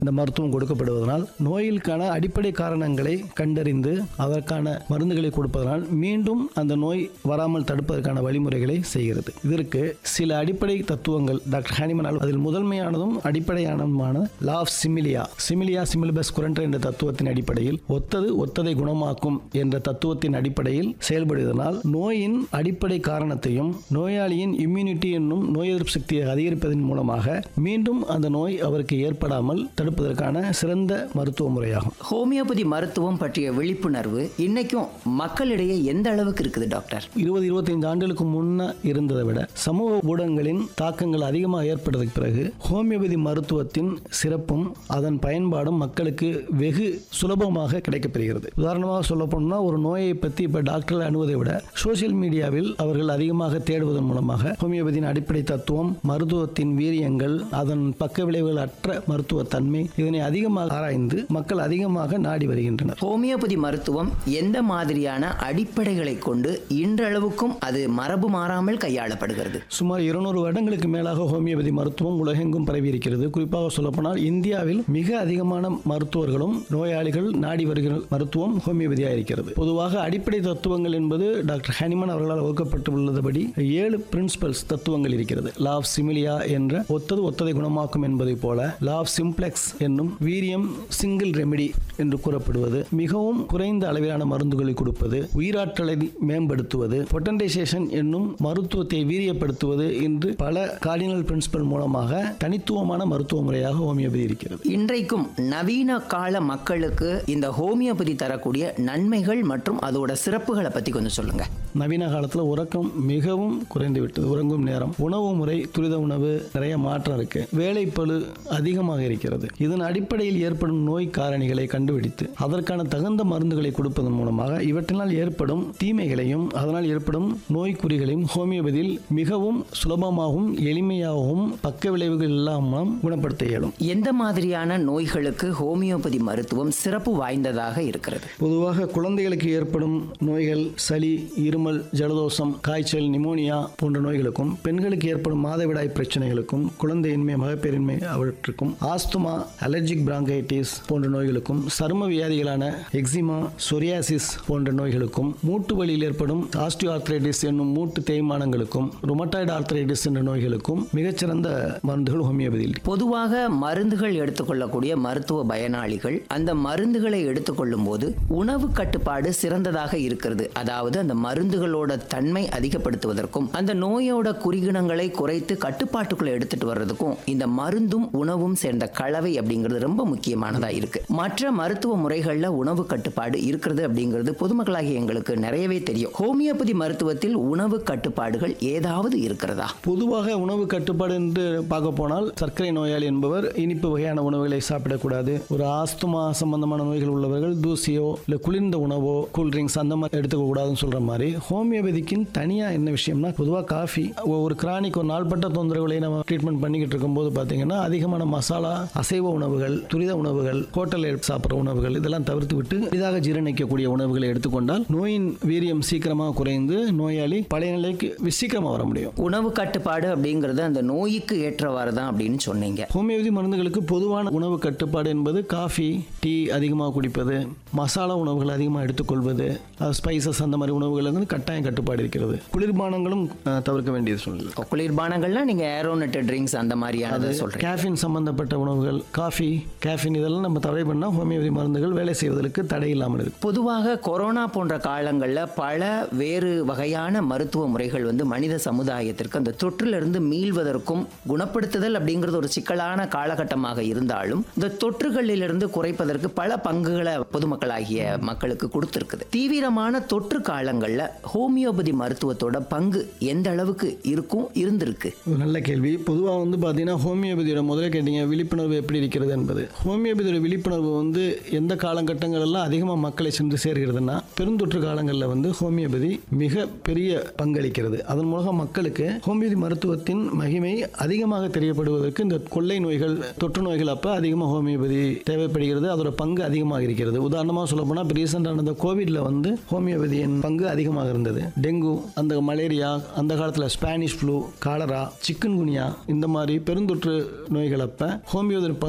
இந்த மருத்துவம் கொடுக்கப்படுவதனால் நோயிற்கான அடிப்படை காரணங்களை கண்டறிந்து அதற்கான மருந்துகளை கொடுப்பதனால் மீண்டும் அந்த நோய் வராமல் தடுப்பதற்கான வழிமுறைகளை செய்கிறது இதற்கு சில அடிப்படை தத்துவங்கள் டாக்டர் ஹானிமனால் அதில் முதன்மையானதும் அடிப்படையானதுமான லா ஆஃப் சிமிலியா சிமிலியா சிமிலிபஸ் குரண்டர் என்ற தத்துவத்தின் அடிப்படையில் ஒத்தது ஒத்ததை குணமாக்கும் என்ற தத்துவத்தின் அடிப்படையில் செயல்படுவதனால் நோயின் அடிப்படை காரணத்தையும் நோயாளியின் இம்யூனிட்டி என்னும் நோய் எதிர்ப்பு சக்தியை அதிகரிப்பதன் மூலமாக மீண்டும் அந்த நோய் அவருக்கு ஏற்படாமல் தடுப்பதற்கான சிறந்த மருத்துவ முறையாகும் ஹோமியோபதி மருத்துவம் பற்றிய விழிப்புணர்வு இன்னைக்கும் மக்களிடையே எந்த அளவுக்கு இருக்குது டாக்டர் இருபது இருபத்தைந்து ஆண்டுகளுக்கு முன்ன இருந்ததை விட சமூக ஊடகங்களின் தாக்கங்கள் அதிகமாக ஏற்பட்டதுக்கு பிறகு ஹோமியோபதி மருத்துவத்தின் சிறப்பும் அதன் பயன்பாடும் மக்களுக்கு வெகு சுலபமாக கிடைக்கப்பெறுகிறது உதாரணமாக சொல்ல போனோம்னா ஒரு நோயை பற்றி இப்போ டாக்டர்கள் அணுவதை விட சோஷியல் மீடியாவில் அவர்கள் அதிகமாக தேடுவதன் மூலமாக ஹோமியோபதியின் அடிப்படை தத்துவம் மருத்துவத்தின் வீரியங்கள் அதன் பக்க விளைவுகள் அற்ற மருத்துவ தன்மை இதனை அதிகமாக ஆராய்ந்து மக்கள் அதிகமாக நாடி வருகின்றனர் ஹோமியோபதி மருத்துவம் எந்த மாதிரியான அடிப்படைகளை கொண்டு இன்றளவுக்கும் அது மரபு மாறாமல் கையாளப்படுகிறது சுமார் இருநூறு வருடங்களுக்கு மேலாக ஹோமியோபதி மருத்துவம் உலகெங்கும் பரவி இருக்கிறது குறிப்பாக சொல்லப்போனால் இந்தியாவில் மிக அதிகமான மருத்துவர்களும் நோயாளிகள் நாடி வருகிற மருத்துவம் ஹோமியோபதியாக இருக்கிறது பொதுவாக அடிப்படை தத்துவங்கள் என்பது டாக்டர் ஹனிமன் அவர்களால் வகுக்கப்பட்டுள்ளபடி ஏழு பிரின்சிபல்ஸ் தத்துவங்கள் இருக்கிறது லா ஆஃப் சிமிலியா என்ற ஒத்தது ஒத்ததை குணமாக்கும் என்பதைப் போல லா ஆஃப் சிம்ப்ளெக்ஸ் என்னும் வீரியம் சிங்கிள் ரெமெடி என்று கூறப்படுவது மிகவும் குறைந்த அளவிலான மருந்துகளை கொடுப்பது உயிராற்றலை மேம்படுத்துவது பொட்டன்டைசேஷன் என்னும் மருத்துவத்தை வீரியப்படுத்துவது என்று பல கார்டினல் பிரின்சிபல் மூலமாக தனித்துவமான மருத்துவ முறையாக ஹோமியோபதி இருக்கிறது இன்றைக்கும் நவீன கால மக்களுக்கு இந்த ஹோமியோபதி தரக்கூடிய நன்மைகள் மற்றும் அதோட சிறப்புகளை பத்தி கொஞ்சம் சொல்லுங்க நவீன காலத்தில் உறக்கம் மிகவும் குறைந்து விட்டது உறங்கும் நேரம் உணவு முறை துரித உணவு நிறைய மாற்றம் இருக்கு வேலைப்பளு அதிகமாக இருக்கிறது இதன் அடிப்படையில் ஏற்படும் நோய் காரணிகளை கண்டுபிடித்து அதற்கான தகுந்த மருந்துகளை கொடுப்பதன் மூலமாக இவற்றினால் ஏற்படும் தீமைகளையும் அதனால் ஏற்படும் நோய் குறிகளையும் ஹோமியோபதியில் மிகவும் சுலபமாகவும் எளிமையாகவும் பக்க விளைவுகள் இல்லாமல் குணப்படுத்த இயலும் எந்த மாதிரியான நோய்களுக்கு ஹோமியோபதி மருத்துவம் சிறப்பு வாய்ந்ததாக இருக்கிறது பொதுவாக குழந்தைகளுக்கு ஏற்படும் நோய்கள் சளி இருமல் ஜலதோஷம் காய்ச்சல் நிமோனியா போன்ற நோய்களுக்கும் பெண்களுக்கு ஏற்படும் மாதவிடாய் பிரச்சனைகளுக்கும் குழந்தையின்மை மகப்பேரின்மை அவற்றுக்கும் ஆஸ்துமா அலர்ஜிக் பிராங்கைட்டிஸ் போன்ற நோய்களுக்கும் சரும வியாதிகளான எக்ஸிமா சொரியாசிஸ் போன்ற நோய்களுக்கும் மூட்டு வலியில் ஏற்படும் ஆஸ்டியோஆர்த்ரைட்டிஸ் என்னும் மூட்டு தேய்மானங்களுக்கும் ருமட்டாய்டு ஆர்த்ரைட்டிஸ் என்ற நோய்களுக்கும் மிகச்சிறந்த மருந்துகள் ஹோமியோபதியில் பொதுவாக மருந்துகள் எடுத்துக்கொள்ளக்கூடிய மருத்துவ பயனாளிகள் அந்த மருந்துகளை எடுத்துக்கொள்ளும் போது உணவு கட்டுப்பாடு சிறந்ததாக இருக்கிறது அதாவது அந்த மருந்துகளோட தன்மை அதிகப்படுத்துவதற்கும் அந்த நோயோட குறிகுணங்களை குறைத்து கட்டுப்பாட்டுக்குள்ள எடுத்துட்டு வர்றதுக்கும் இந்த மருந்தும் உணவும் சேர்ந்த கலவை அப்படிங்கிறது ரொம்ப முக்கியமானதா இருக்கு மற்ற மருத்துவ முறைகள்ல உணவு கட்டுப்பாடு இருக்கிறது அப்படிங்கிறது பொதுமக்களாகிய எங்களுக்கு நிறையவே தெரியும் ஹோமியோபதி மருத்துவத்தில் உணவு கட்டுப்பாடுகள் ஏதாவது இருக்கிறதா பொதுவாக உணவு கட்டுப்பாடு என்று பார்க்க போனால் சர்க்கரை நோயாளி என்பவர் இனிப்பு வகையான உணவுகளை சாப்பிடக்கூடாது ஒரு ஆஸ்துமா சம்பந்தமான நோய்கள் உள்ளவர்கள் தூசியோ இல்லை குளிர்ந்த உணவோ கூல் ட்ரிங்க்ஸ் அந்த மாதிரி எடுத்துக்க கூடாதுன்னு சொல்ற மாதிரி ஹோமியோபதிக்கின் தனியா என்ன விஷயம்னா பொதுவாக காஃபி ஒரு கிரானிக் ஒரு நாள்பட்ட தொந்தரவுகளை நம்ம ட்ரீட்மெண்ட் பண்ணிக்கிட்டு இருக்கும்போது பார்த்தீங்கன்னா அதிகமான மசாலா அசைவ உணவுகள் துரித உணவுகள் ஹோட்டலில் சாப்பிட்ற உணவுகள் இதெல்லாம் தவிர்த்து விட்டு இதாக ஜீரணிக்கக்கூடிய உணவுகளை எடுத்துக்கொண்டால் நோயின் வீரியம் சீக்கிரமாக குறைந்து நோயாளி பழைய நிலைக்கு சீக்கிரமாக வர முடியும் உணவு கட்டுப்பாடு அப்படிங்கிறது அந்த நோய்க்கு ஏற்றவாறு தான் அப்படின்னு சொன்னீங்க ஹோமியோபதி மருந்துகளுக்கு பொதுவான உணவு கட்டுப்பாடு என்பது காஃபி டீ அதிகமாக குடிப்பது மசாலா உணவுகள் அதிகமாக எடுத்துக்கொள்வது ஸ்பைசஸ் அந்த மாதிரி உணவுகள் வந்து கட்டாயம் கட்டுப்பாடு இருக்கிறது குளிர்பானங்களும் அஹ், தவிர்க்க வேண்டியது சூழ்நிலை குளிர்பானங்கள்லாம் நீங்க ஏரோனட் ட்ரிங்க்ஸ் அந்த மாதிரியானதை சொல்றீங்க கேஃபின் சம்பந்தப்பட்ட உணவுகள் காஃபி கேஃபின் இதெல்லாம் நம்ம தடை பண்ணால் ஹோமியோபதி மருந்துகள் வேலை செய்வதற்கு தடை இல்லாமல் இருக்கு பொதுவாக கொரோனா போன்ற காலங்களில் பல வேறு வகையான மருத்துவ முறைகள் வந்து மனித சமுதாயத்திற்கு அந்த தொற்றிலிருந்து மீள்வதற்கும் குணப்படுத்துதல் அப்படிங்கிறது ஒரு சிக்கலான காலகட்டமாக இருந்தாலும் இந்த தொற்றுகளிலிருந்து குறைப்பதற்கு பல பங்குகளை பொதுமக்களாகிய மக்களுக்கு கொடுத்திருக்குது தீவிரமான தொற்று காலங்களில் ஹோமியோபதி மருத்துவத்தோட பங்கு எந்த அளவுக்கு இருக்கும் இருந்திருக்கு ஒரு நல்ல கேள்வி பொதுவாக வந்து பார்த்தீங்கன்னா ஹோமியோபதியோட முதல்ல கேட்டீங்க விழிப்புணர்வு எப்படி இருக்கிறது என்பது ஹோமியோபதியோட விழிப்புணர்வு வந்து எந்த காலகட்டங்கள் எல்லாம் அதிகமாக மக்களை சென்று சேர்கிறதுனா பெருந்தொற்று காலங்களில் வந்து ஹோமியோபதி மிக பெரிய பங்களிக்கிறது அதன் மூலம் மக்களுக்கு ஹோமியோபதி மருத்துவத்தின் மகிமை அதிகமாக தெரியப்படுவதற்கு இந்த கொள்ளை நோய்கள் தொற்று நோய்கள் அப்போ அதிகமாக ஹோமியோபதி தேவைப்படுகிறது அதோட பங்கு அதிகமாக இருக்கிறது உதாரணமாக சொல்ல போனால் இப்போ ரீசெண்டான இந்த கோவிட்ல வந்து ஹோமியோபதியின் பங்கு அதிகமாக இருந்தது டெங்கு அந்த மலேரியா அந்த காலத்தில் Spanish flu cholera chikungunya இந்த மாதிரி பெருந்தொற்று நோய்கள் அப்ப ஹோமியோபதி பங்கு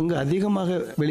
பங்கு அதிகமாக வெளி